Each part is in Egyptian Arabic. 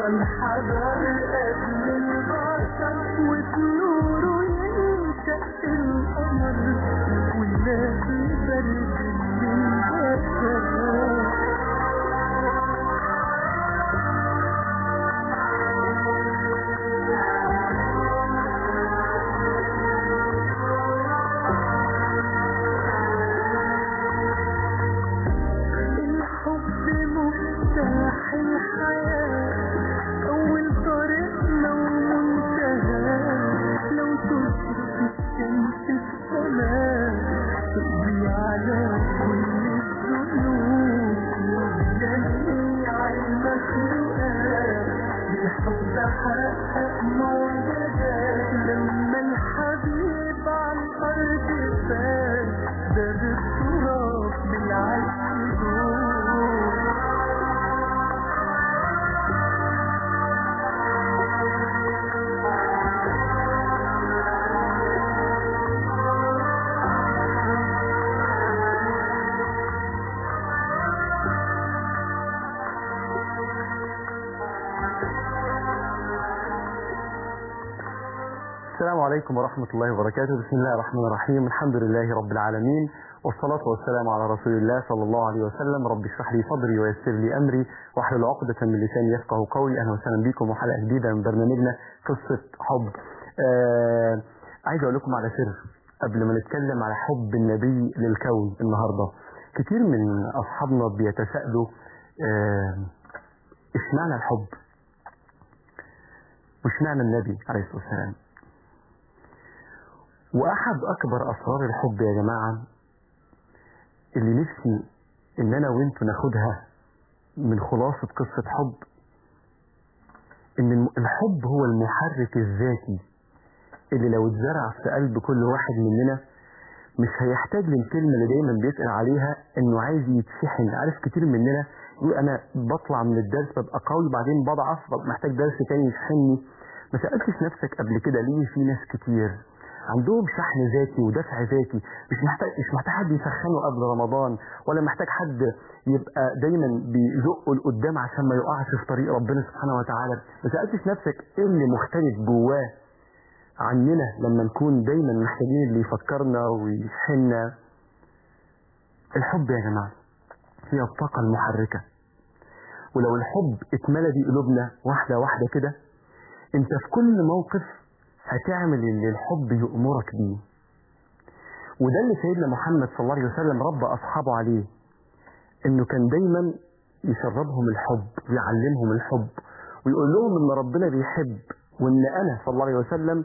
والحجر قبل البشر وفي نوره ينشأ القمر ويلاقي برد للبشر الحب مفتاح الحياة أول طريقنا ومنتهى لو تشرق الشمس في السماء تقضي على كل الذنوب وجميع المخلوقات بالحب حقق معجزات لما الحبيب على الأرض فات دار التراب بالعكس دور السلام عليكم ورحمة الله وبركاته بسم الله الرحمن الرحيم الحمد لله رب العالمين والصلاة والسلام على رسول الله صلى الله عليه وسلم رب اشرح لي صدري ويسر لي أمري واحلل عقدة من لساني يفقه قولي أهلا وسهلا بكم وحلقة جديدة من برنامجنا قصة حب آه عايز أقول لكم على سر قبل ما نتكلم على حب النبي للكون النهاردة كتير من أصحابنا بيتساءلوا آه اشمعنى الحب واشمعنى النبي عليه الصلاة والسلام واحد اكبر اسرار الحب يا جماعة اللي نفسي ان انا وانتوا ناخدها من خلاصة قصة حب ان الم- الحب هو المحرك الذاتي اللي لو اتزرع في قلب كل واحد مننا مش هيحتاج للكلمة اللي دايما بيسأل عليها انه عايز يتشحن عارف كتير مننا يقول انا بطلع من الدرس ببقى قوي بعدين بضعف ببقى محتاج درس تاني يشحنني ما سألتش نفسك قبل كده ليه في ناس كتير عندهم شحن ذاتي ودفع ذاتي مش محتاج مش محتاج حد يسخنه قبل رمضان ولا محتاج حد يبقى دايما بيزقه لقدام عشان ما يقعش في طريق ربنا سبحانه وتعالى ما سألتش نفسك ايه اللي مختلف جواه عننا لما نكون دايما محتاجين اللي يفكرنا ويشحننا الحب يا جماعة هي الطاقة المحركة ولو الحب اتملى دي قلوبنا واحدة واحدة كده انت في كل موقف هتعمل اللي الحب يأمرك بيه وده اللي سيدنا محمد صلى الله عليه وسلم ربى أصحابه عليه انه كان دايما يشربهم الحب ويعلمهم الحب ويقول لهم ان ربنا بيحب وان انا صلى الله عليه وسلم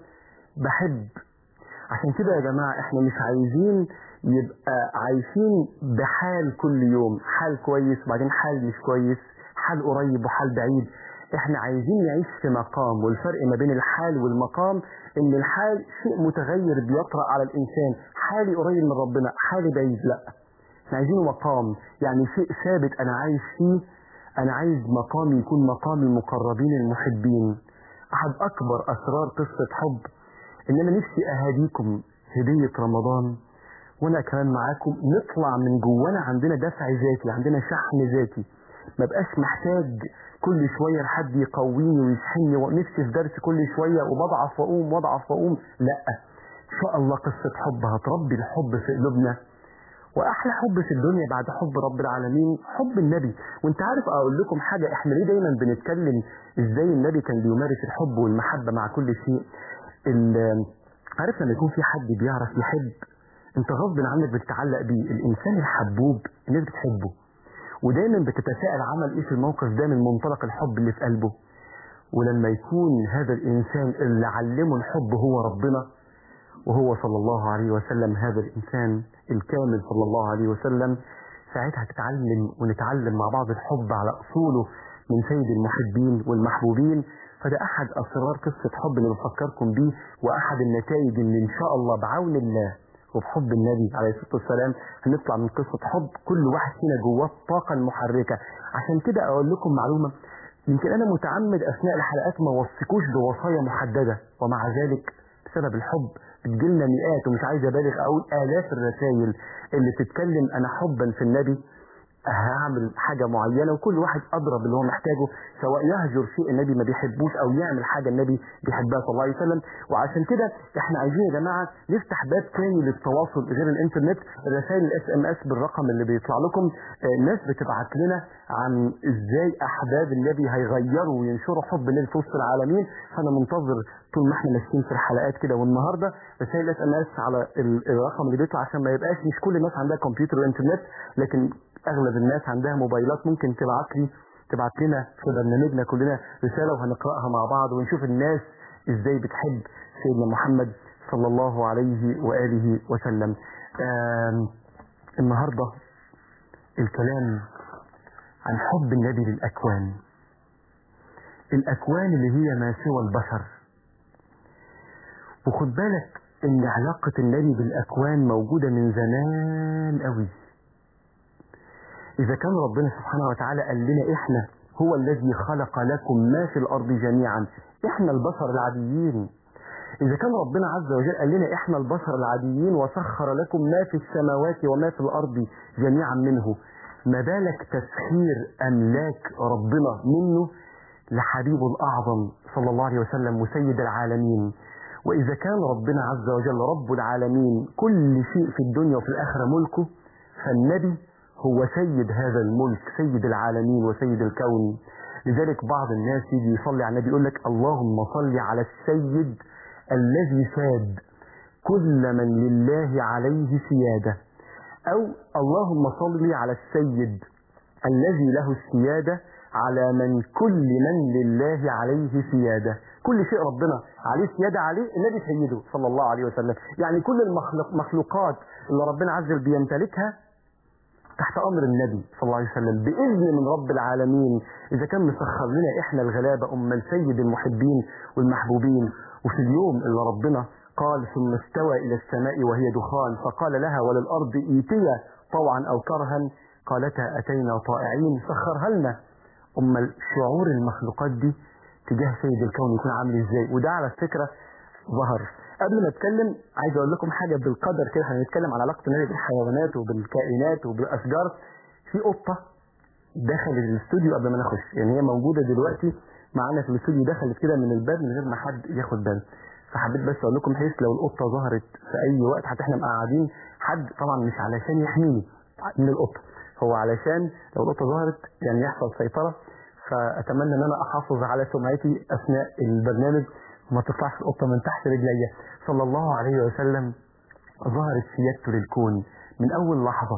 بحب عشان كده يا جماعة احنا مش عايزين يبقى عايشين بحال كل يوم حال كويس وبعدين حال مش كويس حال قريب وحال بعيد احنا عايزين نعيش في مقام والفرق ما بين الحال والمقام ان الحال شيء متغير بيطرأ على الانسان حالي قريب من ربنا حالي بعيد لا احنا عايزينه مقام يعني شيء ثابت انا عايش فيه انا عايز مقامي يكون مقام المقربين المحبين احد اكبر اسرار قصة حب ان انا نفسي اهاديكم هدية رمضان وانا كمان معاكم نطلع من جوانا عندنا دفع ذاتي عندنا شحن ذاتي ما بقاش محتاج كل شوية لحد يقويني ويشحنني ونفسي في درس كل شوية وبضعف واقوم واضعف واقوم لا ان شاء الله قصة حب هتربي الحب في قلوبنا واحلى حب في الدنيا بعد حب رب العالمين حب النبي وانت عارف اقول لكم حاجة احنا ليه دايما بنتكلم ازاي النبي كان بيمارس الحب والمحبة مع كل شيء ال- عارف لما يكون في حد بيعرف يحب انت غصب عنك بتتعلق بيه الانسان الحبوب الناس بتحبه ودايما بتتساءل عمل ايه في الموقف ده من منطلق الحب اللي في قلبه ولما يكون هذا الانسان اللي علمه الحب هو ربنا وهو صلى الله عليه وسلم هذا الانسان الكامل صلى الله عليه وسلم ساعتها تتعلم ونتعلم مع بعض الحب على اصوله من سيد المحبين والمحبوبين فده احد اسرار قصه حب اللي بفكركم بيه واحد النتائج اللي ان شاء الله بعون الله وبحب النبي عليه الصلاه والسلام هنطلع من قصه حب كل واحد فينا جواه الطاقه المحركه عشان كده اقول لكم معلومه يمكن انا متعمد اثناء الحلقات ما وصيكوش بوصايا محدده ومع ذلك بسبب الحب بتجيلنا مئات ومش عايز ابالغ اقول الاف الرسائل اللي بتتكلم انا حبا في النبي هعمل حاجة معينة وكل واحد أضرب اللي هو محتاجه سواء يهجر شيء النبي ما بيحبوش أو يعمل حاجة النبي بيحبها صلى الله عليه وسلم وعشان كده احنا عايزين يا جماعة نفتح باب تاني للتواصل غير الانترنت رسائل الاس ام اس بالرقم اللي بيطلع لكم آه، الناس بتبعت لنا عن ازاي احباب النبي هيغيروا وينشروا حب النبي في وسط العالمين فانا منتظر طول ما احنا ماشيين في الحلقات كده والنهارده رسائل اس ام اس على ال- الرقم اللي بيطلع عشان ما يبقاش مش كل الناس عندها كمبيوتر وانترنت لكن اغلب الناس عندها موبايلات ممكن تبعت لي تبعت لنا في برنامجنا كلنا رساله وهنقراها مع بعض ونشوف الناس ازاي بتحب سيدنا محمد صلى الله عليه واله وسلم آم، النهارده الكلام عن حب النبي للاكوان الاكوان اللي هي ما سوى البشر وخد بالك ان علاقة النبي بالاكوان موجودة من زمان قوي اذا كان ربنا سبحانه وتعالى قال لنا احنا هو الذي خلق لكم ما في الارض جميعا احنا البشر العاديين اذا كان ربنا عز وجل قال لنا احنا البشر العاديين وسخر لكم ما في السماوات وما في الارض جميعا منه ما بالك تسخير املاك ربنا منه لحبيبه الاعظم صلى الله عليه وسلم وسيد العالمين واذا كان ربنا عز وجل رب العالمين كل شيء في الدنيا وفي الاخره ملكه فالنبي هو سيد هذا الملك سيد العالمين وسيد الكون لذلك بعض الناس يجي يصلي على النبي يقول لك اللهم صل على السيد الذي ساد كل من لله عليه سيادة أو اللهم صل على السيد الذي له السيادة على من كل من لله عليه سيادة كل شيء ربنا عليه سيادة عليه النبي سيده صلى الله عليه وسلم يعني كل المخلوقات اللي ربنا عز وجل بيمتلكها تحت امر النبي صلى الله عليه وسلم باذن من رب العالمين اذا كان مسخر لنا احنا الغلابه ام السيد المحبين والمحبوبين وفي اليوم اللي ربنا قال ثم استوى الى السماء وهي دخان فقال لها وللارض ايتيا طوعا او كرها قالتا اتينا طائعين سخرها لنا ام شعور المخلوقات دي تجاه سيد الكون يكون عامل ازاي وده على فكره ظهر قبل ما اتكلم عايز اقول لكم حاجه بالقدر كده هنتكلم على علاقه النبي بالحيوانات وبالكائنات وبالاشجار في قطه دخلت الاستوديو قبل ما نخش يعني هي موجوده دلوقتي معانا في الاستوديو دخلت كده من الباب من غير ما حد ياخد باله فحبيت بس اقول لكم بحيث لو القطه ظهرت في اي وقت حتى احنا قاعدين حد طبعا مش علشان يحميني من القطه هو علشان لو القطه ظهرت يعني يحصل سيطره فاتمنى ان انا احافظ على سمعتي اثناء البرنامج وما تطلعش القطه من تحت رجليا صلى الله عليه وسلم ظهرت سيادته للكون من اول لحظه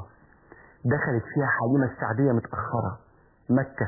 دخلت فيها حليمه السعديه متاخره مكه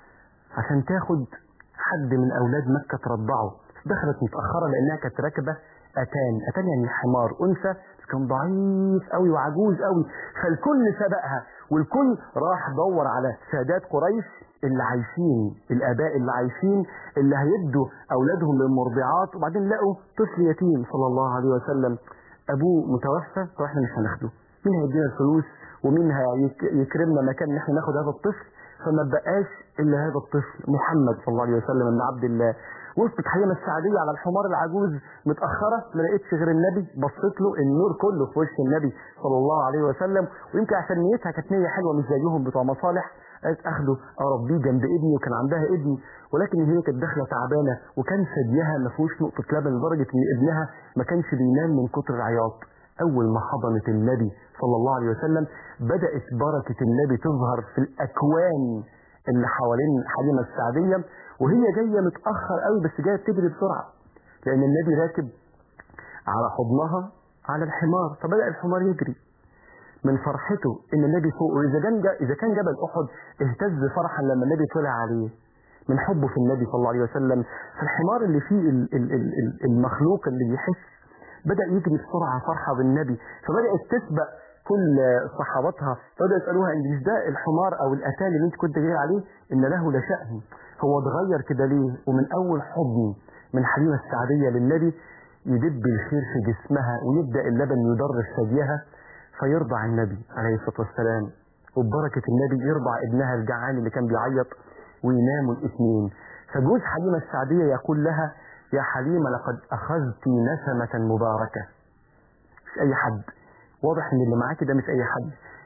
عشان تاخد حد من اولاد مكه ترضعه دخلت متاخره لانها كانت راكبه اتان اتان يعني حمار انثى كان ضعيف قوي وعجوز قوي فالكل سبقها والكل راح دور على سادات قريش اللي عايشين الاباء اللي عايشين اللي هيدوا اولادهم للمرضعات وبعدين لقوا طفل يتيم صلى الله عليه وسلم ابوه متوفى فاحنا مش هناخده مين هيدينا الفلوس ومين هيكرمنا مكان ان احنا ناخد هذا الطفل فما بقاش الا هذا الطفل محمد صلى الله عليه وسلم ابن عبد الله وصلت حليمه السعديه على الحمار العجوز متاخره ما لقيتش غير النبي بصيت له النور كله في وش النبي صلى الله عليه وسلم ويمكن عشان نيتها كانت نيه حلوه مش زيهم بتوع مصالح قالت اخده اربيه جنب ابني وكان عندها ابني ولكن هي كانت داخله تعبانه وكان ثديها ما فيهوش نقطه لبن لدرجه ان ابنها ما كانش بينام من كتر العياط اول ما حضنت النبي صلى الله عليه وسلم بدات بركه النبي تظهر في الاكوان اللي حوالين حليمه السعديه وهي جايه متاخر قوي بس جايه بتجري بسرعه لان النبي راكب على حضنها على الحمار فبدا الحمار يجري من فرحته ان النبي فوق واذا كان اذا كان جبل احد اهتز فرحا لما النبي طلع عليه من حبه في النبي صلى الله عليه وسلم فالحمار اللي فيه ال ال ال المخلوق اللي يحس بدا يجري بسرعه فرحه بالنبي فبدات تسبق كل صحابتها بدأوا يسألوها ان مش ده الحمار او الاتان اللي انت كنت جاي عليه ان له لشأن هو اتغير كده ليه ومن اول حضن من حليمة السعدية للنبي يدب الخير في جسمها ويبدأ اللبن يدرس ثديها فيرضع النبي عليه الصلاة والسلام وببركة النبي يرضع ابنها الجعان اللي كان بيعيط ويناموا الاثنين فجوز حليمة السعدية يقول لها يا حليمة لقد أخذت نسمة مباركة مش أي حد واضح ان اللي معاكي ده مش اي حد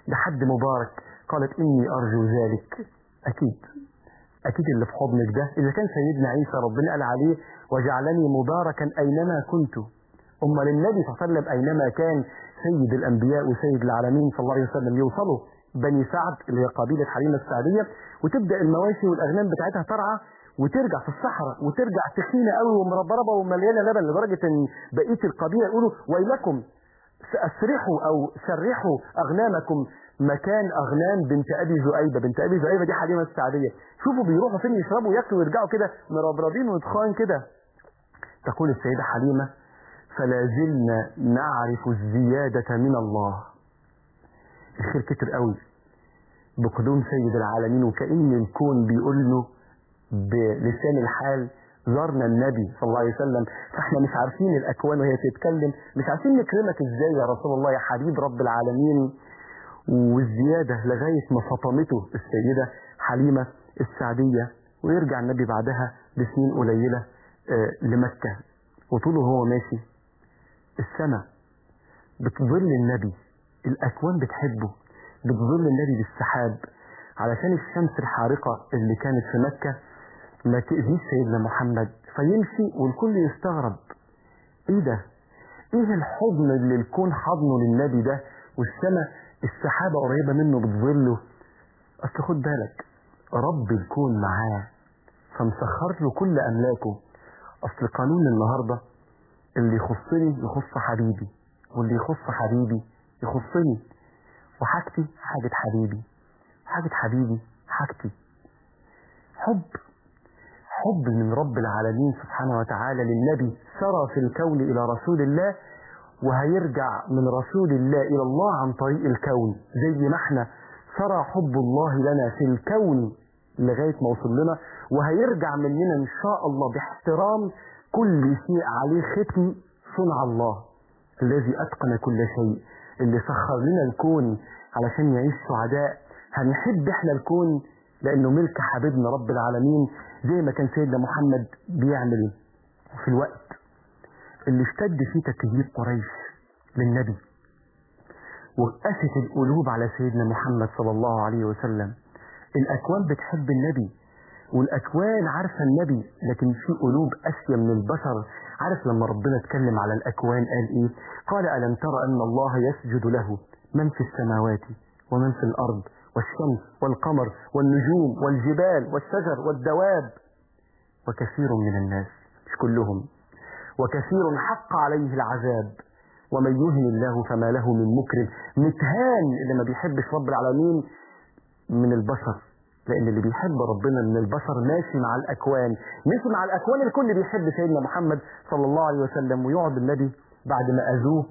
ده حد مبارك قالت إني أرجو ذلك أكيد أكيد اللي في حضنك ده إذا كان سيدنا عيسى ربنا قال عليه وجعلني مباركا أينما كنت أمال النبي صلى الله عليه وسلم أينما كان سيد الأنبياء وسيد العالمين صلى الله عليه وسلم يوصلوا بني سعد اللي هي قبيلة حليمة السعدية وتبدأ المواشي والأغنام بتاعتها ترعى وترجع في الصحراء وترجع تخينة قوي ومربربة ومليانة لبن لدرجة ان بقية القبيلة يقولوا ويلكم اسرحوا او سرحوا اغنامكم مكان اغنام بنت ابي زؤيبة بنت ابي زؤيبة دي حليمة السعدية شوفوا بيروحوا فين يشربوا ياكلوا ويرجعوا كده مربربين وتخان كده تقول السيدة حليمة فلا زلنا نعرف الزيادة من الله الخير كتر قوي بقدوم سيد العالمين وكأن الكون بيقول له بلسان الحال زارنا النبي صلى الله عليه وسلم فاحنا مش عارفين الاكوان وهي بتتكلم مش عارفين نكرمك ازاي يا رسول الله يا حبيب رب العالمين والزياده لغايه ما فطمته السيده حليمه السعديه ويرجع النبي بعدها بسنين قليله آه، لمكه وطوله هو ماشي السماء بتظل النبي الاكوان بتحبه بتظل النبي بالسحاب علشان الشمس الحارقه اللي كانت في مكه ما تأذيش سيدنا محمد فيمشي والكل يستغرب ايه ده ايه الحضن اللي الكون حضنه للنبي ده والسماء السحابة قريبة منه بتظله اصل خد بالك رب الكون معاه فمسخر له كل املاكه اصل قانون النهاردة اللي يخصني يخص حبيبي واللي يخص حبيبي يخصني وحاجتي حاجة حبيبي حاجة حبيبي حاجتي حب حب من رب العالمين سبحانه وتعالى للنبي سرى في الكون إلى رسول الله وهيرجع من رسول الله إلى الله عن طريق الكون زي ما احنا سرى حب الله لنا في الكون لغاية ما وصل لنا وهيرجع مننا إن شاء الله باحترام كل شيء عليه ختم صنع الله الذي أتقن كل شيء اللي سخر لنا الكون علشان يعيش سعداء هنحب احنا الكون لأنه ملك حبيبنا رب العالمين زي ما كان سيدنا محمد بيعمل في الوقت اللي اشتد فيه تكذيب قريش للنبي وقست القلوب على سيدنا محمد صلى الله عليه وسلم الأكوان بتحب النبي والأكوان عارفة النبي لكن في قلوب أسيا من البشر عارف لما ربنا اتكلم على الأكوان قال إيه قال ألم ترى أن الله يسجد له من في السماوات ومن في الأرض والشمس والقمر والنجوم والجبال والشجر والدواب وكثير من الناس مش كلهم وكثير حق عليه العذاب ومن يهن الله فما له من مكرم متهان اللي ما بيحبش رب العالمين من البشر لان اللي بيحب ربنا من البشر ماشي مع الاكوان ماشي مع الاكوان الكل بيحب سيدنا محمد صلى الله عليه وسلم ويقعد النبي بعد ما اذوه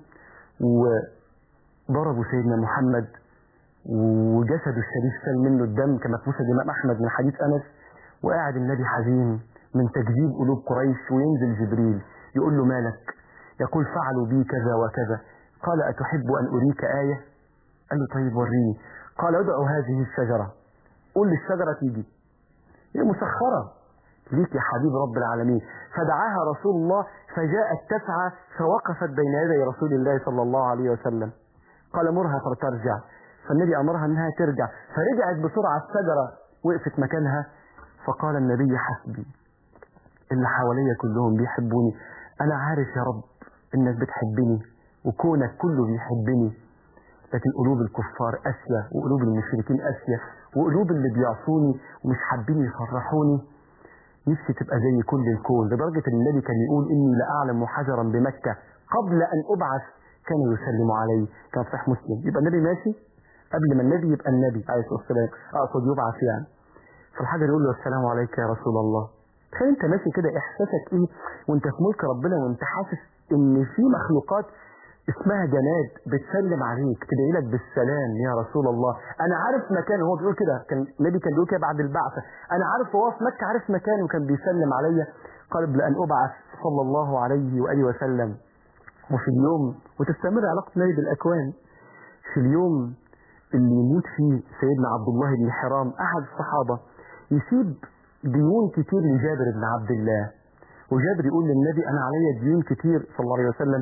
وضربوا سيدنا محمد وجسده الشريف سال منه الدم كما في مسند الامام احمد من حديث انس وقاعد النبي حزين من تكذيب قلوب قريش وينزل جبريل يقول له مالك يقول فعلوا بي كذا وكذا قال أتحب أن أريك آية قال له طيب وريني قال ادعوا هذه الشجرة قل للشجرة تيجي هي مسخرة ليك يا حبيب رب العالمين فدعاها رسول الله فجاءت تسعى فوقفت بين يدي رسول الله صلى الله عليه وسلم قال مرها فترجع فالنبي أمرها أنها ترجع فرجعت بسرعة الشجرة وقفت مكانها فقال النبي حسبي اللي حواليا كلهم بيحبوني أنا عارف يا رب إنك بتحبني وكونك كله بيحبني لكن قلوب الكفار قاسية وقلوب المشركين قاسية وقلوب اللي بيعصوني ومش حابين يفرحوني نفسي تبقى زي كل الكون لدرجة ان النبي كان يقول اني لأعلم حجرا بمكة قبل ان ابعث كان يسلم علي كان صحيح مسلم يبقى النبي ماشي قبل ما النبي يبقى النبي عليه الصلاة والسلام اقصد يبعث يعني فالحجر يقول له السلام عليك يا رسول الله تخيل انت ماشي كده احساسك ايه وانت في ملك ربنا وانت حاسس ان في مخلوقات اسمها جناد بتسلم عليك تدعي لك بالسلام يا رسول الله انا عارف مكان هو بيقول كده كان النبي كان بيقول كده بعد البعثه انا عارف هو في مكه عارف مكانه وكان بيسلم عليا قبل ان ابعث صلى الله عليه واله وسلم وفي اليوم وتستمر علاقه النبي بالاكوان في اليوم اللي يموت فيه سيدنا عبد الله بن حرام احد الصحابه يسيب ديون كتير لجابر بن عبد الله وجابر يقول للنبي انا عليا ديون كتير صلى الله عليه وسلم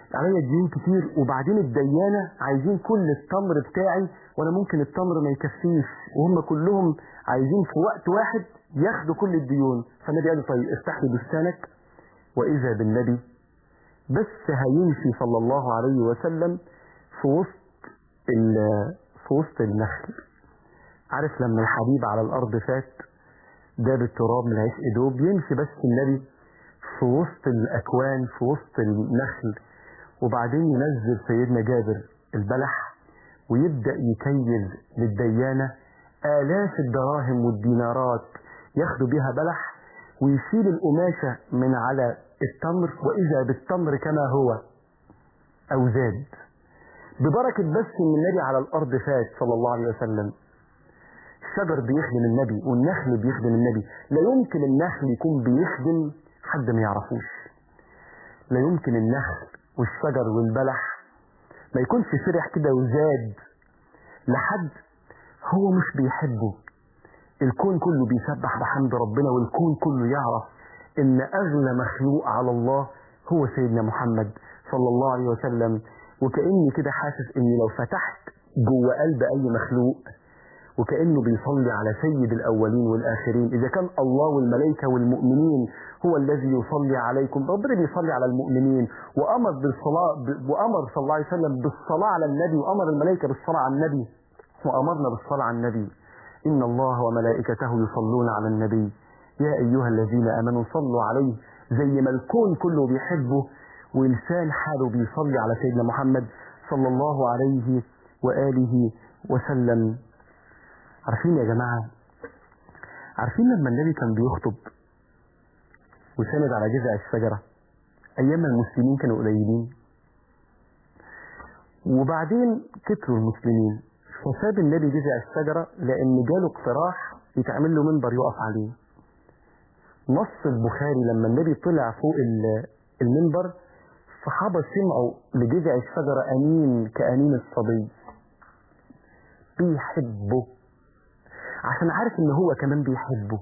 عليا ديون كتير وبعدين الديانة عايزين كل التمر بتاعي وانا ممكن التمر ما يكفيش وهم كلهم عايزين في وقت واحد ياخدوا كل الديون فالنبي قال له طيب افتح لي بستانك واذا بالنبي بس هيمشي صلى الله عليه وسلم في وسط ال- في وسط النخل عارف لما الحبيب على الارض فات داب التراب من العشق دوب يمشي بس النبي في وسط الاكوان في وسط النخل وبعدين ينزل سيدنا جابر البلح ويبدا يكيل للديانه الاف الدراهم والدينارات ياخدوا بيها بلح ويشيل القماشه من على التمر واذا بالتمر كما هو او زاد ببركه بس ان النبي على الارض فات صلى الله عليه وسلم الشجر بيخدم النبي والنخل بيخدم النبي لا يمكن النخل يكون بيخدم حد ما يعرفوش لا يمكن النخل والشجر والبلح ما يكونش فرح كده وزاد لحد هو مش بيحبه الكون كله بيسبح بحمد ربنا والكون كله يعرف ان اغلى مخلوق على الله هو سيدنا محمد صلى الله عليه وسلم وكاني كده حاسس اني لو فتحت جوه قلب اي مخلوق وكأنه بيصلي على سيد الأولين والآخرين إذا كان الله والملائكة والمؤمنين هو الذي يصلي عليكم ربنا بيصلي على المؤمنين وأمر بالصلاة وأمر صلى الله عليه وسلم بالصلاة على النبي وأمر الملائكة بالصلاة على النبي وأمرنا بالصلاة على النبي إن الله وملائكته يصلون على النبي يا أيها الذين آمنوا صلوا عليه زي ما الكون كله بيحبه ولسان حاله بيصلي على سيدنا محمد صلى الله عليه وآله وسلم عارفين يا جماعة عارفين لما النبي كان بيخطب وسند على جذع الشجرة أيام ما المسلمين كانوا قليلين وبعدين كتروا المسلمين فساب النبي جذع الشجرة لأن جاله اقتراح يتعمل له منبر يقف عليه نص البخاري لما النبي طلع فوق ال- المنبر الصحابة سمعوا لجذع الشجرة أنين كأنين الصبي بيحبه عشان عارف ان هو كمان بيحبه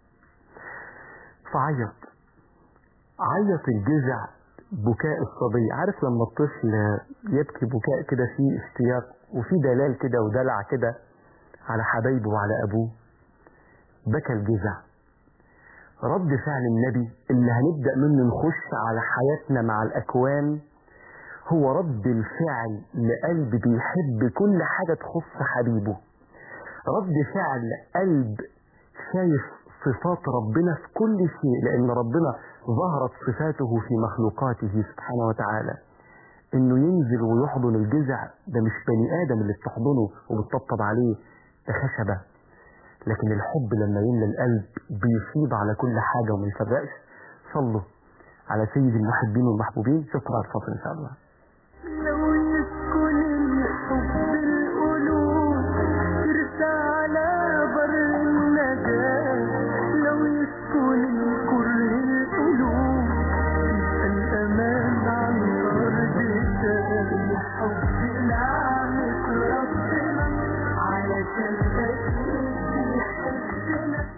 فعيط عيط الجذع بكاء الصبي عارف لما الطفل يبكي بكاء كده فيه اشتياق وفيه دلال كده ودلع كده على حبايبه وعلى ابوه بكى الجذع رد فعل النبي اللي هنبدأ منه نخش على حياتنا مع الأكوان هو رد الفعل لقلب بيحب كل حاجة تخص حبيبه رد فعل قلب شايف صفات ربنا في كل شيء لأن ربنا ظهرت صفاته في مخلوقاته سبحانه وتعالى إنه ينزل ويحضن الجذع ده مش بني آدم اللي بتحضنه وبتطبطب عليه ده خشبة لكن الحب لما يملى القلب بيفيض على كل حاجة وما يفرقش صلوا على سيد المحبين والمحبوبين شكرا على الفصل إن شاء الله لو يسكن الحب القلوب ترسى على بر النجاة لو يسكن الكره القلوب يبقى الأمان عن أرض الشام حب نعمة ربنا علشان أكيد بيحبنا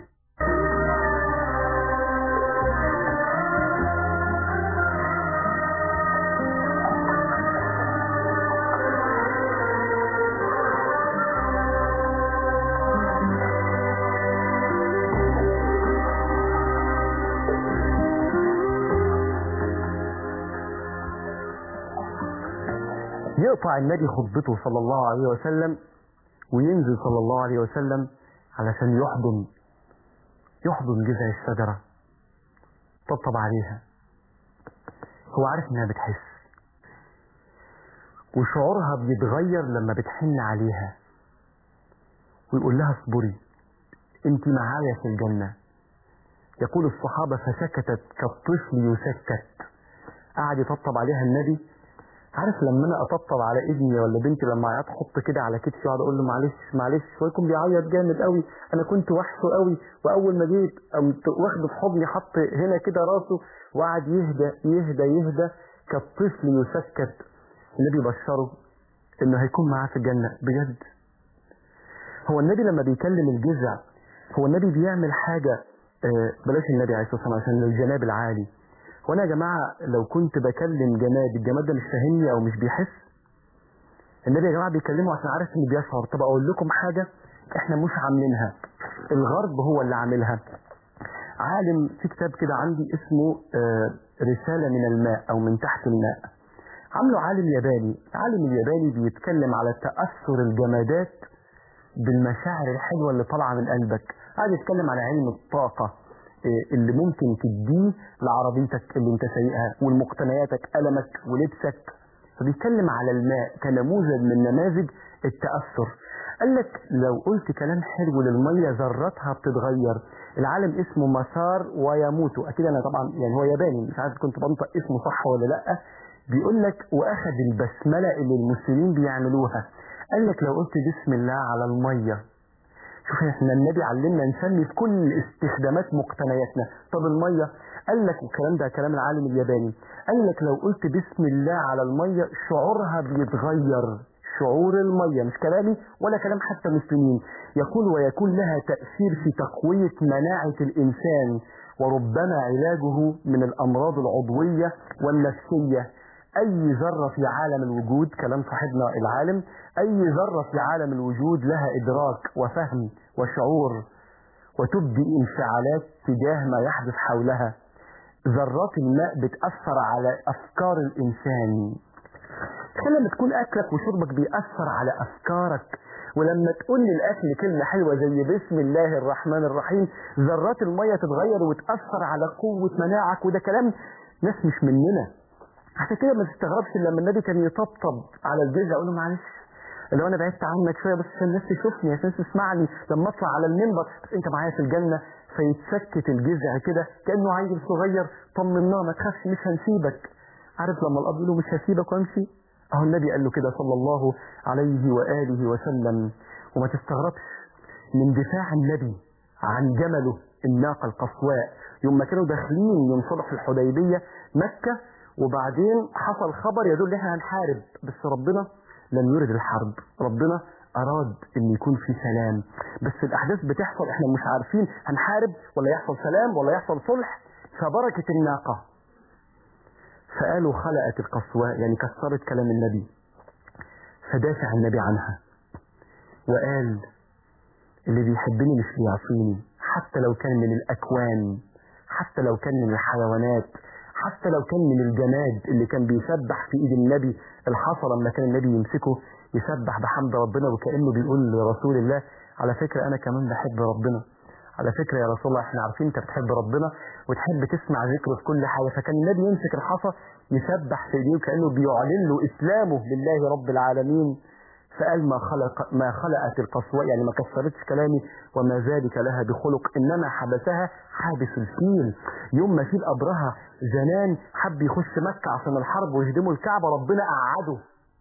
يقطع النبي خطبته صلى الله عليه وسلم وينزل صلى الله عليه وسلم علشان يحضن يحضن جذع الشجرة طبطب عليها هو عارف انها بتحس وشعورها بيتغير لما بتحن عليها ويقول لها اصبري انت معايا في الجنة يقول الصحابة فسكتت كالطفل يسكت قعد يطبطب عليها النبي عارف لما انا اطبطب على ابني ولا بنتي لما عيط احط كده على كتفي واقعد اقول له معلش معلش هو يكون بيعيط جامد قوي انا كنت وحشه قوي واول ما جيت قمت واخده في حضني حط هنا كده راسه وقعد يهدى يهدى يهدى كالطفل يسكت النبي بشره انه هيكون معاه في الجنه بجد هو النبي لما بيكلم الجذع هو النبي بيعمل حاجه آه، بلاش النبي عليه الصلاه والسلام عشان الجناب العالي هو انا يا جماعه لو كنت بكلم جماد الجماد ده مش فاهمني او مش بيحس النبي يا جماعه بيكلمه عشان عارف انه بيشعر طب اقول لكم حاجه احنا مش عاملينها الغرب هو اللي عاملها عالم في كتاب كده عندي اسمه آه، رساله من الماء او من تحت الماء عامله عالم ياباني العالم الياباني بيتكلم على تاثر الجمادات بالمشاعر الحلوه اللي طالعه من قلبك قاعد يتكلم على علم الطاقه إيه اللي ممكن تديه لعربيتك اللي انت سايقها والمقتنياتك قلمك ولبسك فبيتكلم على الماء كنموذج من نماذج التاثر قال لك لو قلت كلام حلو للميه ذراتها بتتغير العالم اسمه مسار ويموتو اكيد انا طبعا يعني هو ياباني مش عارف كنت بنطق اسمه صح ولا لا بيقول لك واخد البسمله اللي المسلمين بيعملوها قال لك لو قلت بسم الله على الميه شوف احنا النبي علمنا نسمي في كل استخدامات مقتنياتنا طب الميه قال لك والكلام ده كلام العالم الياباني قال لك لو قلت بسم الله على الميه شعورها بيتغير شعور الميه مش كلامي ولا كلام حتى مسلمين يقول ويكون لها تاثير في تقويه مناعه الانسان وربما علاجه من الامراض العضويه والنفسيه اي ذره في عالم الوجود كلام صاحبنا العالم اي ذره في عالم الوجود لها ادراك وفهم وشعور وتبدي انفعالات تجاه ما يحدث حولها ذرات الماء بتاثر على افكار الانسان لما تكون اكلك وشربك بيأثر على افكارك ولما تقول للاكل كلمه حلوه زي بسم الله الرحمن الرحيم ذرات الميه تتغير وتاثر على قوه مناعك وده كلام ناس مش مننا عشان كده ما تستغربش لما النبي كان يطبطب على الجزع يقول له معلش لو انا بعدت عنك شويه بس عشان الناس تشوفني عشان الناس تسمعني لما اطلع على المنبر انت معايا في الجنه فيتسكت الجذع كده كانه عيل صغير طمناه ما تخافش مش هنسيبك عارف لما الاب يقول له مش هسيبك وامشي اهو النبي قال له كده صلى الله عليه واله وسلم وما تستغربش من دفاع النبي عن جمله الناقه القصواء يوم ما كانوا داخلين من صلح الحديبيه مكه وبعدين حصل خبر يدل ان احنا هنحارب بس ربنا لم يرد الحرب ربنا اراد ان يكون في سلام بس الاحداث بتحصل احنا مش عارفين هنحارب ولا يحصل سلام ولا يحصل صلح فبركه الناقه فقالوا خلقت القصواء يعني كسرت كلام النبي فدافع النبي عنها وقال اللي بيحبني مش بيعصيني حتى لو كان من الأكوان حتى لو كان من الحيوانات حتى لو كان من الجماد اللي كان بيسبح في ايد النبي الحصى لما كان النبي يمسكه يسبح بحمد ربنا وكأنه بيقول لرسول الله على فكرة أنا كمان بحب ربنا على فكرة يا رسول الله احنا عارفين انت بتحب ربنا وتحب تسمع ذكره في كل حاجة فكان النبي يمسك الحصى يسبح في ايديه كأنه بيعلن له إسلامه لله رب العالمين فقال ما خلق ما خلقت القصواء يعني ما كسرتش كلامي وما ذلك لها بخلق انما حبسها حابس الفيل يوم ما فيل ابرهه زمان حب يخش مكه عشان الحرب ويهدموا الكعبه ربنا قعده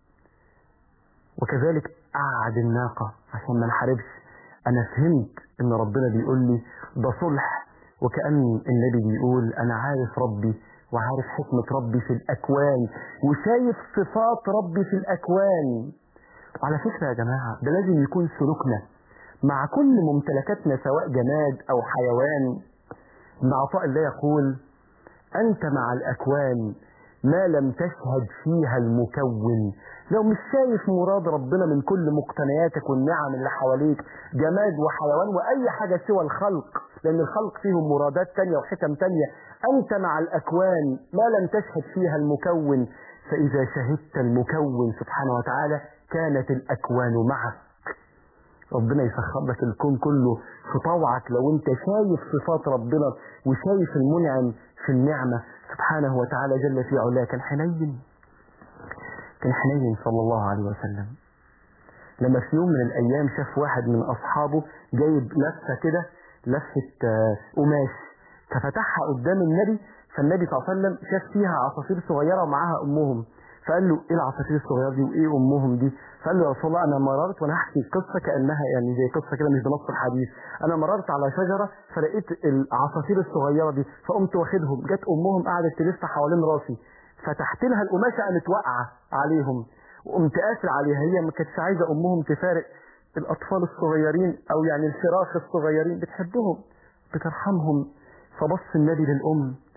وكذلك قعد الناقه عشان ما نحاربش انا فهمت ان ربنا بيقول لي ده صلح وكأن النبي بيقول انا عارف ربي وعارف حكمة ربي في الأكوان وشايف صفات ربي في الأكوان وعلى فكرة يا جماعة ده لازم يكون سلوكنا مع كل ممتلكاتنا سواء جماد أو حيوان ابن عطاء الله يقول أنت مع الأكوان ما لم تشهد فيها المكون لو مش شايف مراد ربنا من كل مقتنياتك والنعم اللي حواليك جماد وحيوان وأي حاجة سوى الخلق لأن الخلق فيهم مرادات تانية وحكم تانية أنت مع الأكوان ما لم تشهد فيها المكون فإذا شهدت المكون سبحانه وتعالى كانت الأكوان معك ربنا يسخر لك الكون كله في طوعك لو انت شايف صفات ربنا وشايف المنعم في النعمة سبحانه وتعالى جل في علاه كان حنين كان حنين صلى الله عليه وسلم لما في يوم من الأيام شاف واحد من أصحابه جايب لفة كده لفة آه، قماش ففتحها قدام النبي فالنبي صلى الله عليه وسلم شاف فيها عصافير صغيرة ومعاها أمهم فقال له ايه العصافير الصغيره دي وايه امهم دي فقال له يا رسول الله انا مررت وانا هحكي القصه كانها يعني زي قصه كده مش بنص الحديث انا مررت على شجره فلقيت العصافير الصغيره دي فقمت واخدهم جت امهم قعدت تلف حوالين راسي فتحت لها القماشه قامت واقعه عليهم وقمت قافل عليها هي ما كانتش عايزه امهم تفارق الاطفال الصغيرين او يعني الفراخ الصغيرين بتحبهم بترحمهم فبص النبي للام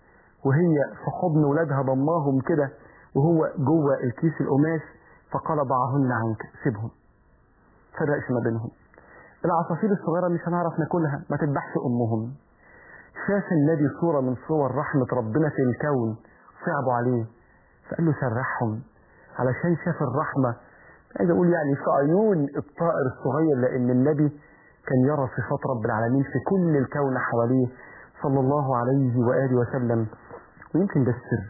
وهي في حضن ولادها ضماهم كده وهو جوه الكيس القماش فقال ضعهن عنك سيبهم فرقش ما بينهم العصافير الصغيرة مش هنعرف ناكلها ما تذبحش أمهم شاف النبي صورة من صور رحمة ربنا في الكون صعبوا عليه فقال له سرحهم علشان شاف الرحمة عايز أقول يعني في عيون الطائر الصغير لأن النبي كان يرى صفات رب العالمين في كل الكون حواليه صلى الله عليه وآله وسلم ويمكن ده السر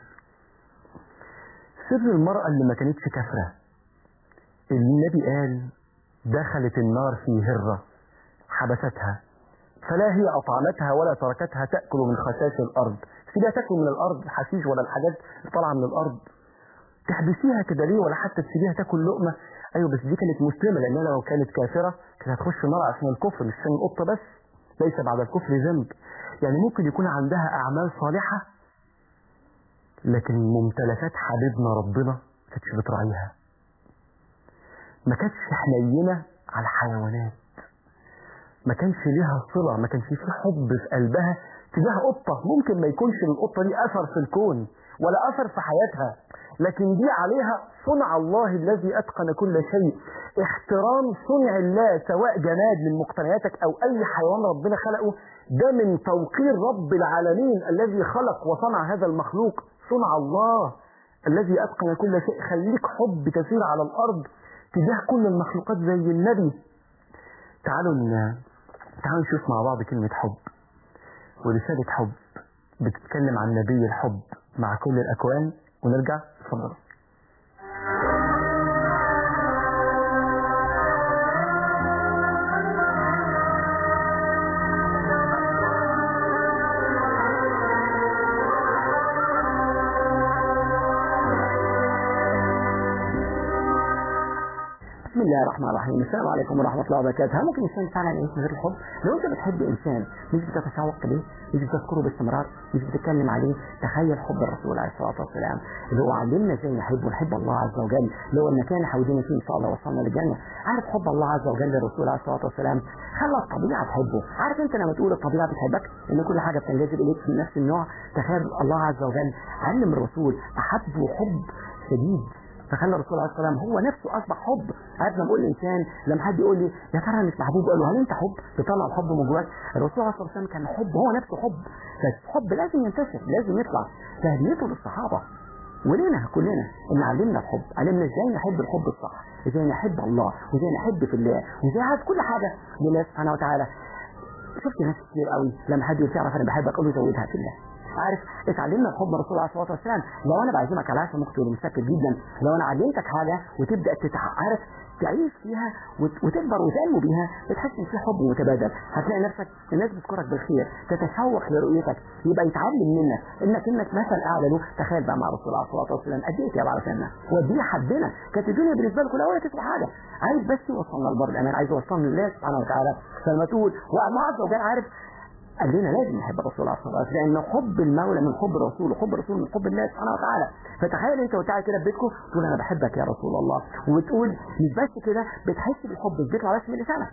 سر المرأة اللي ما كانتش كافرة النبي قال دخلت النار في هرة حبستها فلا هي أطعمتها ولا تركتها تأكل من خشاش الأرض سيبها تأكل من الأرض حشيش ولا الحاجات اللي طالعة من الأرض تحبسيها كده ليه ولا حتى تسيبيها تاكل لقمة أيوة بس دي كانت مسلمة لأنها لو كانت كافرة كانت هتخش النار عشان الكفر مش عشان القطة بس ليس بعد الكفر ذنب يعني ممكن يكون عندها أعمال صالحة لكن ممتلكات حبيبنا ربنا ما كانتش بتراعيها ما كانتش حنينة على الحيوانات ما كانش ليها صلة ما كانش في حب في قلبها تجاه قطة ممكن ما يكونش للقطة دي أثر في الكون ولا أثر في حياتها لكن دي عليها صنع الله الذي أتقن كل شيء احترام صنع الله سواء جماد من مقتنياتك أو أي حيوان ربنا خلقه ده من توقير رب العالمين الذي خلق وصنع هذا المخلوق صنع الله الذي أتقن كل شيء خليك حب كثير على الأرض تجاه كل المخلوقات زي النبي تعالوا ن... تعالوا نشوف مع بعض كلمة حب ورسالة حب بتتكلم عن نبي الحب مع كل الأكوان ونرجع اتفضل بسم الله الرحمن الرحيم السلام عليكم ورحمة الله وبركاته هل ممكن الإنسان فعلا يعيش من غير الحب لو أنت بتحب إنسان مش بتتشوق إليه مش بتذكره باستمرار مش بتتكلم عليه تخيل حب الرسول عليه الصلاة والسلام اللي هو علمنا ازاي نحب ونحب الله عز وجل اللي هو المكان حوالينا فيه إن شاء الله وصلنا للجنة عارف حب الله عز وجل للرسول عليه الصلاة والسلام خلى الطبيعة تحبه عارف أنت لما تقول الطبيعة بتحبك إن كل حاجة بتنجذب إليك من نفس النوع تخيل الله عز وجل علم الرسول أحبه حب شديد فخلى الرسول عليه الصلاه والسلام هو نفسه اصبح حب عارف لما بقول الانسان لما حد يقول لي يا ترى انا مش محبوب اقول له هل انت حب تطلع الحب من جواك الرسول عليه الصلاه والسلام كان حب هو نفسه حب فالحب لازم ينتشر لازم يطلع تهديته للصحابه ولنا كلنا ان علمنا الحب علمنا ازاي نحب الحب الصح ازاي نحب الله وازاي نحب في الله وازاي عايز كل حاجه لله سبحانه وتعالى شفت ناس كتير قوي لما حد يقول تعرف انا بحبك اقول له زودها في الله عارف اتعلمنا الحب من الرسول عليه الصلاه والسلام لو انا بعزمك على عشاء ممكن تبقى مستكبر جدا لو انا علمتك حاجه وتبدا تتعرف تعيش فيها وت- وتكبر وتنمو بيها بتحس ان في حب متبادل هتلاقي نفسك الناس بتذكرك بالخير تتشوق لرؤيتك يبقى يتعلم منك انك انك مثل اعلى له تخيل بقى مع الرسول عليه الصلاه والسلام قد ايه تعب علشاننا ودي حبنا كانت الدنيا بالنسبه له كلها ولا تسوى حاجه عايز بس يوصلنا لبر الامان عايز يوصلنا لله سبحانه وتعالى فلما تقول والله عز وجل عارف قال لنا لازم نحب الرسول عليه الصلاه والسلام لان حب المولى من حب الرسول وحب الرسول من حب الله سبحانه وتعالى فتخيل انت وانت قاعد كده في بيتكم تقول انا بحبك يا رسول الله وتقول مش بس كده بتحس بالحب مش بيطلع بس من لسانك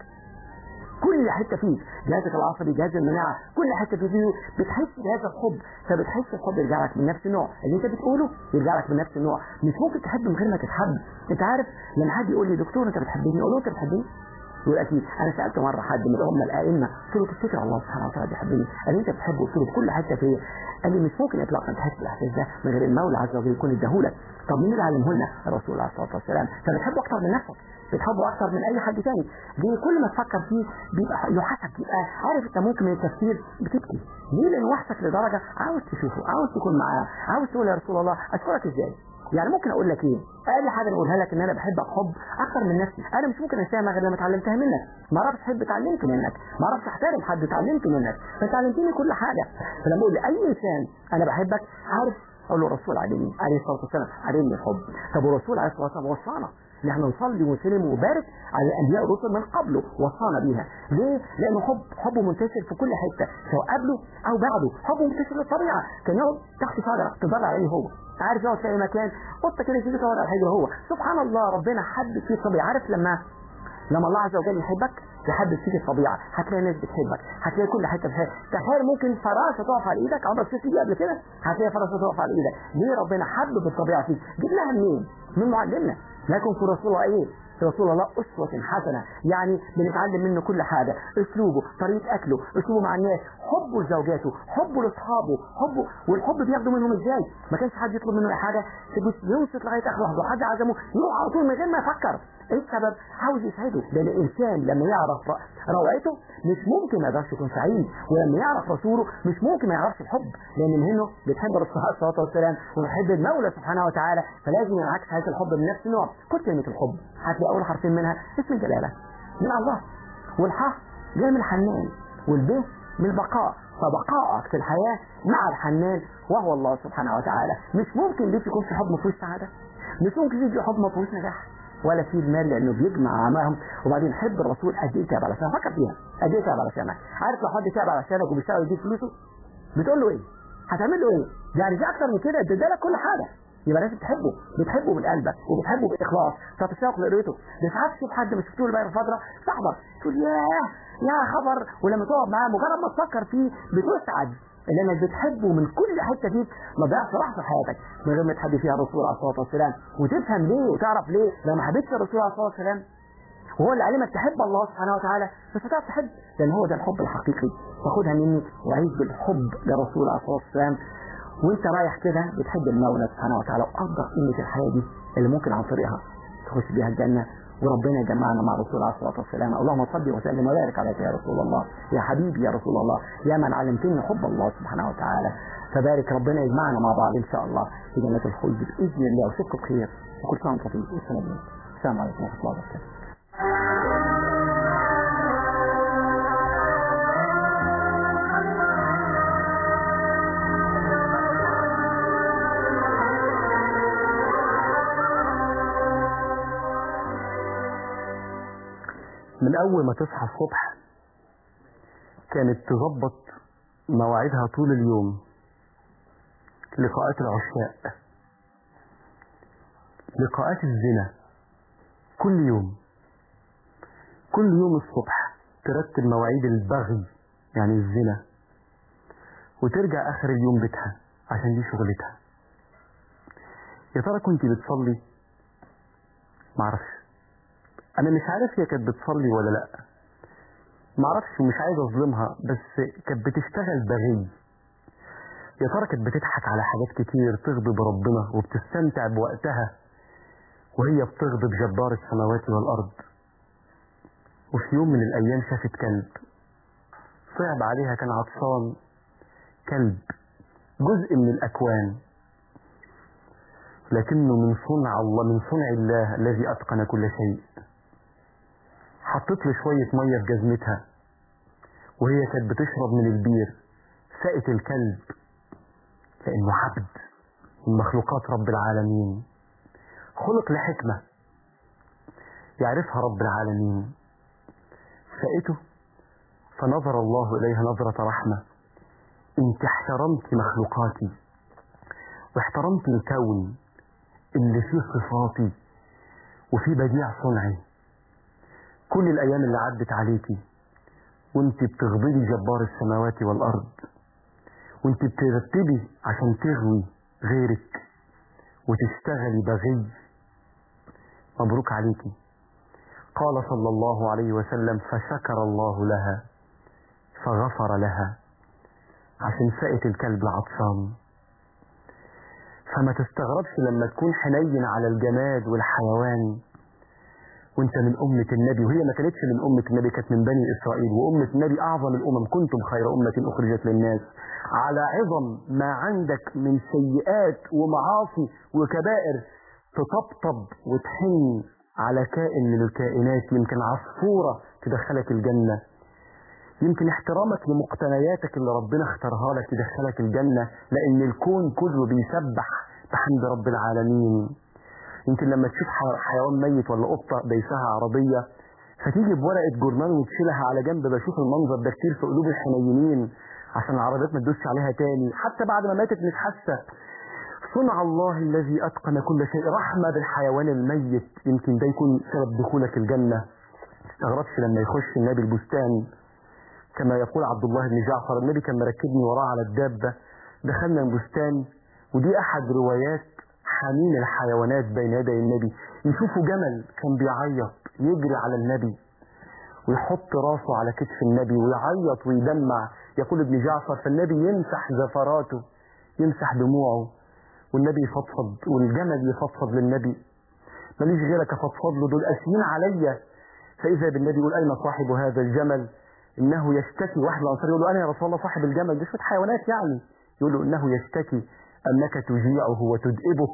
كل حته فيك جهازك العصبي جهاز المناعه كل حته فيه بتحس بهذا الحب فبتحس الحب يرجع لك من نفس النوع اللي انت بتقوله يرجع لك من نفس النوع مش ممكن تحب من غير ما تتحب انت عارف لما حد يقول لي دكتور انت بتحبني اقول له انت بتحبني يقول اكيد انا سالت مره حد من هم الائمه قلت له تفتكر الله سبحانه وتعالى بيحبني قال لي انت بتحبه قلت له بكل حته فيا قال لي مش ممكن اطلاقا تحس بالاحساس ده من غير المولى عز وجل يكون اداهولك طب مين اللي علمه لنا الرسول عليه الصلاه والسلام فبتحبه اكتر من نفسك بتحبه اكتر من اي حد تاني ليه كل ما تفكر فيه بيبقى يوحشك يبقى عارف انت ممكن من التفكير بتبكي ليه لان وحشك لدرجه عاوز تشوفه عاوز تكون معاه عاوز تقول يا رسول الله اشكرك ازاي يعني ممكن اقول لك ايه اقل حاجه نقولها لك ان انا بحبك حب اكتر من نفسي انا مش ممكن انساها غير لما اتعلمتها منك ما اعرفش احب اتعلمت منك ما اعرفش احترم حد اتعلمت منك فانت علمتني كل حاجه فلما اقول لاي انسان انا بحبك عارف اقول له الرسول علمني عليه الصلاه والسلام علمني الحب طب والرسول عليه الصلاه والسلام وصانا ان احنا نصلي ونسلم وبارك على الانبياء والرسل من قبله وصانا بيها ليه؟ لانه حب حبه منتشر في كل حته سواء قبله او بعده حبه منتشر في الطبيعه كان يقعد تحت شجره تضل عليه هو عارف يقعد في اي مكان قطه كده تيجي تقعد على حجره هو سبحان الله ربنا حب في الطبيعه عارف لما لما الله عز وجل يحبك تحب فيك الطبيعه هتلاقي ناس بتحبك هتلاقي كل حته بتحبك تخيل ممكن فراشه تقف على ايدك عمرك شفت دي قبل كده هتلاقي فراشه تقف على ايدك ليه ربنا حبب الطبيعه فيك جبناها منين من معلمنا لكن في رسول الله ايه في رسول الله أسوة حسنة يعني بنتعلم منه كل حاجة أسلوبه طريقة أكله أسلوبه مع الناس حبه لزوجاته حبه لأصحابه حبه والحب بياخده منهم إزاي ما كانش حد يطلب منه أي حاجة تبص ينصت لغاية آخر لحظة حد عزمه يروح على طول من غير ما يفكر ايه السبب؟ عاوز يسعده لان الانسان لما يعرف روعته مش ممكن ما يقدرش يكون سعيد ولما يعرف رسوله مش ممكن ما يعرفش الحب لان من هنا بتحب الرسول عليه الصلاه والسلام وبتحب المولى سبحانه وتعالى فلازم ينعكس هذا الحب من نفس النوع كل كلمه الحب هتلاقي اول حرفين منها اسم الجلاله من الله والحاء جاي من الحنان والب من البقاء فبقائك في الحياه مع الحنان وهو الله سبحانه وتعالى مش ممكن ليه يكون في حب ما فيهوش سعاده مش ممكن يجي حب ما فيهوش نجاح ولا في المال لانه بيجمع معاهم وبعدين حب الرسول قد ايه تعب علشان فكر فيها قد ايه تعب علشانك عارف لو حد تعب علشانك وبيشتغل يديك فلوسه بتقول له ايه؟ هتعمل له ايه؟ يعني في اكتر من كده ادالك كل حاجه يبقى لازم تحبه بتحبه من قلبك وبتحبه باخلاص تتشوق لقريته ده ساعات تشوف حد ما شفتوه بقى فتره صاحبك تقول ياه يا خبر ولما تقعد معاه مجرد ما تفكر فيه بتسعد لانك بتحبه من كل حته فيك ما ضيعش لحظه في حياتك من غير ما تحب فيها الرسول عليه الصلاه والسلام وتفهم ليه وتعرف ليه لو ما حبيتش الرسول عليه الصلاه والسلام وهو اللي علمك تحب الله سبحانه وتعالى مش هتعرف تحب لان هو ده الحب الحقيقي فخدها مني وعيش بالحب للرسول عليه الصلاه والسلام وانت رايح كده بتحب المولى سبحانه وتعالى وقدر قيمه الحياه دي اللي ممكن عن طريقها تخش بيها الجنه وربنا يجمعنا مع الرسول عليه الصلاه والسلام اللهم صل وسلم وبارك عليك يا رسول الله يا حبيبي يا رسول الله يا من علمتني حب الله سبحانه وتعالى فبارك ربنا يجمعنا مع بعض ان شاء الله في جنه الخلد باذن الله وشكر خير وكل سنه وانتم طيبين والسلام عليكم السلام عليكم ورحمه الله وبركاته من أول ما تصحى الصبح كانت تظبط مواعيدها طول اليوم لقاءات العشاق لقاءات الزنا كل يوم كل يوم الصبح ترتب مواعيد البغي يعني الزنا وترجع آخر اليوم بيتها عشان دي شغلتها يا ترى كنت بتصلي معرفش انا مش عارف هي كانت بتصلي ولا لا معرفش ومش عايز اظلمها بس كانت بتشتغل بغي يا ترى كانت بتضحك على حاجات كتير تغضب ربنا وبتستمتع بوقتها وهي بتغضب جبار السماوات والارض وفي يوم من الايام شافت كلب صعب عليها كان عطشان كلب جزء من الاكوان لكنه من صنع الله من صنع الله الذي اتقن كل شيء حطت له شوية مية في جزمتها وهي كانت بتشرب من البير سقت الكلب لأنه عبد من مخلوقات رب العالمين خلق لحكمة يعرفها رب العالمين سقته فنظر الله إليها نظرة رحمة انت احترمت مخلوقاتي واحترمت الكون اللي فيه صفاتي وفيه بديع صنعي كل الأيام اللي عدت عليكي وانت بتغضبي جبار السماوات والأرض وانت بترتبي عشان تغوي غيرك وتشتغلي بغي مبروك عليكي قال صلى الله عليه وسلم فشكر الله لها فغفر لها عشان سقت الكلب العطشان فما تستغربش لما تكون حنين على الجماد والحيوان وانت من أمة النبي وهي ما كانتش من أمة النبي كانت من بني إسرائيل وأمة النبي أعظم الأمم كنتم خير أمة أخرجت للناس على عظم ما عندك من سيئات ومعاصي وكبائر تطبطب وتحن على كائن من الكائنات يمكن عصفورة تدخلك الجنة يمكن احترامك لمقتنياتك اللي ربنا اختارها لك يدخلك الجنة لأن الكون كله بيسبح بحمد رب العالمين يمكن لما تشوف حيوان ميت ولا قطة دايسها عربية فتيجي بورقة جورنال وتشيلها على جنب بشوف المنظر ده كتير في قلوب الحنينين عشان العربيات ما تدوسش عليها تاني حتى بعد ما ماتت مش حاسة صنع الله الذي أتقن كل شيء رحمة بالحيوان الميت يمكن ده يكون سبب دخولك الجنة استغربش لما يخش النبي البستان كما يقول عبد الله بن جعفر النبي كان مركبني وراه على الدابة دخلنا البستان ودي أحد روايات حنين الحيوانات بين يدي النبي يشوفوا جمل كان بيعيط يجري على النبي ويحط راسه على كتف النبي ويعيط ويدمع يقول ابن جعفر فالنبي يمسح زفراته يمسح دموعه والنبي يفضفض والجمل يفضفض للنبي ماليش غيرك افضفض له دول قاسيين عليا فاذا بالنبي يقول اين صاحب هذا الجمل انه يشتكي واحد الانصار يقول له انا يا رسول الله صاحب الجمل ده شويه حيوانات يعني يقول له انه يشتكي انك تجيعه وتدئبه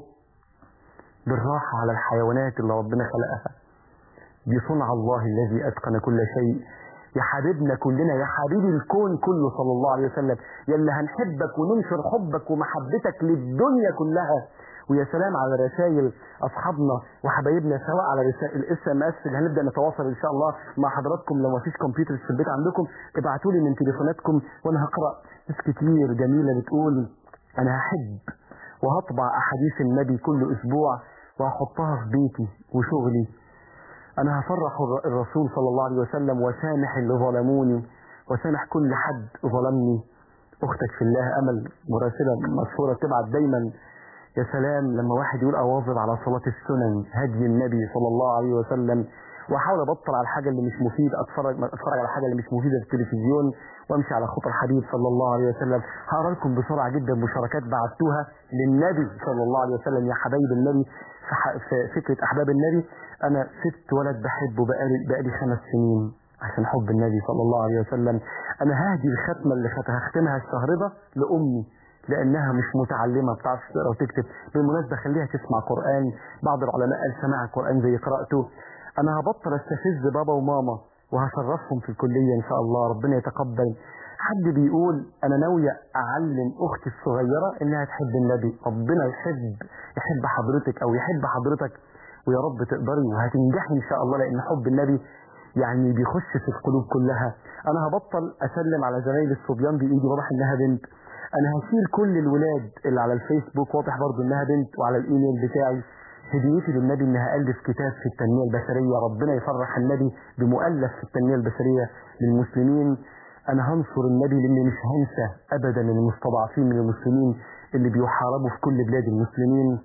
بالراحه على الحيوانات اللي ربنا خلقها دي صنع الله الذي اتقن كل شيء يا حبيبنا كلنا يا حبيبي الكون كله صلى الله عليه وسلم يا اللي هنحبك وننشر حبك ومحبتك للدنيا كلها ويا سلام على رسائل اصحابنا وحبايبنا سواء على رسائل الاس ام اس اللي هنبدا نتواصل ان شاء الله مع حضراتكم لو ما فيش كمبيوتر في البيت عندكم ابعتوا لي من تليفوناتكم وانا هقرا ناس كتير جميله بتقول انا هحب وهطبع احاديث النبي كل اسبوع وهحطها في بيتي وشغلي انا هفرح الر- الرسول صلى الله عليه وسلم وسامح اللي ظلموني وسامح كل حد ظلمني اختك في الله امل مراسله مشهوره تبعت دايما يا سلام لما واحد يقول اواظب على صلاه السنن هدي النبي صلى الله عليه وسلم واحاول ابطل على الحاجه اللي مش مفيد اتفرج اتفرج على الحاجه اللي مش مفيده في التلفزيون وامشي على خطى الحبيب صلى الله عليه وسلم هقرا لكم بسرعه جدا مشاركات بعتوها للنبي صلى الله عليه وسلم يا حبايب النبي في, ح... في فكره احباب النبي انا ست ولد بحبه بقالي بقالي خمس سنين عشان حب النبي صلى الله عليه وسلم انا ههدي الختمه اللي خت- هختمها الشهر ده لامي لانها مش متعلمه بتعرف تقرا وتكتب بالمناسبه خليها تسمع قران بعض العلماء قال سماع القران زي قراءته انا هبطل استفز بابا وماما وهشرفهم في الكليه ان شاء الله ربنا يتقبل حد بيقول انا ناويه اعلم اختي الصغيره انها تحب النبي ربنا يحب يحب حضرتك او يحب حضرتك ويا رب تقدري وهتنجحي ان شاء الله لان حب النبي يعني بيخش في القلوب كلها انا هبطل اسلم على زمايلي الصبيان بايدي واضح انها بنت انا هشيل كل الولاد اللي على الفيسبوك واضح برضو انها بنت وعلى الايميل بتاعي هديتي للنبي انها الف كتاب في التنميه البشريه ربنا يفرح النبي بمؤلف في التنميه البشريه للمسلمين انا هنصر النبي لاني مش هنسى ابدا المستضعفين من المسلمين اللي بيحاربوا في كل بلاد المسلمين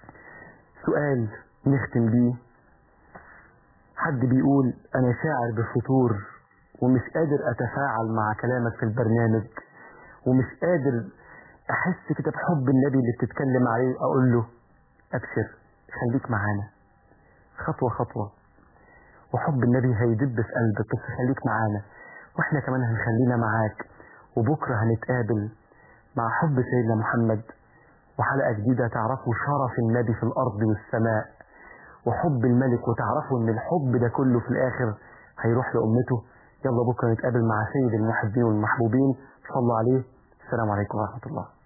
سؤال نختم بيه حد بيقول انا شاعر بفتور ومش قادر اتفاعل مع كلامك في البرنامج ومش قادر احس كده بحب النبي اللي بتتكلم عليه اقول له ابشر خليك معانا خطوه خطوه وحب النبي هيدب في قلبك بس خليك معانا واحنا كمان هنخلينا معاك وبكره هنتقابل مع حب سيدنا محمد وحلقه جديده تعرفوا شرف النبي في الارض والسماء وحب الملك وتعرفوا ان الحب ده كله في الاخر هيروح لامته يلا بكره نتقابل مع سيد المحبين والمحبوبين صلوا عليه السلام عليكم ورحمه الله